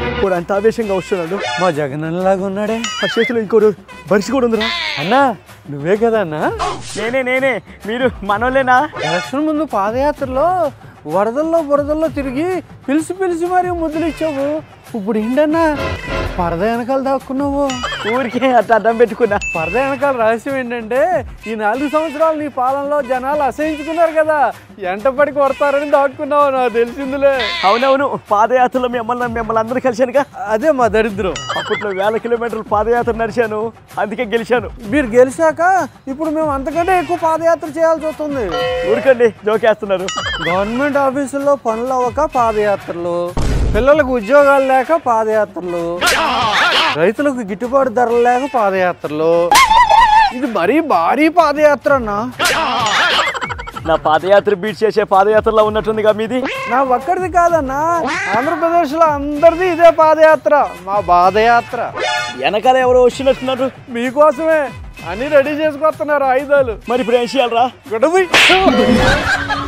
ఇప్పుడు అంత ఆవేశంగా వస్తున్నాడు మా జగనన్నలాగా ఉన్నాడే ఆ చేతిలో ఇంకోటి బరిసి కూడా ఉందిరా అన్నా నువ్వే కదా అన్నా నేనే నేనే మీరు మనోళ్ళేనా ఎలక్షన్ ముందు పాదయాత్రలో వరదల్లో బురదల్లో తిరిగి పిలిచి పిలిచి మరీ ముద్దులు ఇచ్చావు ఇప్పుడు ఏంటన్నా పరద వెనకాల దాక్కున్నావు ఊరికే అట్ట అడ్డం పెట్టుకున్నా పరద వెనకాల రహస్యం ఏంటంటే ఈ నాలుగు సంవత్సరాలు నీ పాలనలో జనాలు అసహించుకున్నారు కదా ఎంటపడి కొడతారని దాక్కున్నావు నాకు తెలిసిందిలే అవునవును పాదయాత్రలో మిమ్మల్ని మిమ్మల్ని అందరూ కలిశానుగా అదే మా దరిద్రం అప్పట్లో వేల కిలోమీటర్లు పాదయాత్ర నడిచాను అందుకే గెలిచాను మీరు గెలిచాక ఇప్పుడు మేము అంతకంటే ఎక్కువ పాదయాత్ర చేయాల్సి వస్తుంది ఊరికండి జోకేస్తున్నారు గవర్నమెంట్ ఆఫీసుల్లో పనులు అవ్వక పాదయాత్రలు పిల్లలకు ఉద్యోగాలు లేక పాదయాత్రలు రైతులకు గిట్టుబాటు ధరలు లేక పాదయాత్రలు ఇది మరీ భారీ పాదయాత్ర అన్నా నా పాదయాత్ర బీట్ చేసే పాదయాత్రలో ఉన్నట్టుందిగా మీది నా ఒక్కడిది కాదన్నా ఆంధ్రప్రదేశ్లో అందరిది ఇదే పాదయాత్ర మా పాదయాత్ర వెనకాల ఎవరో వచ్చినట్టున్నారు మీకోసమే అన్ని రెడీ చేసుకొస్తున్నారు ఆయుధాలు మరి ఇప్పుడు ఏం చేయాలరా గొడవ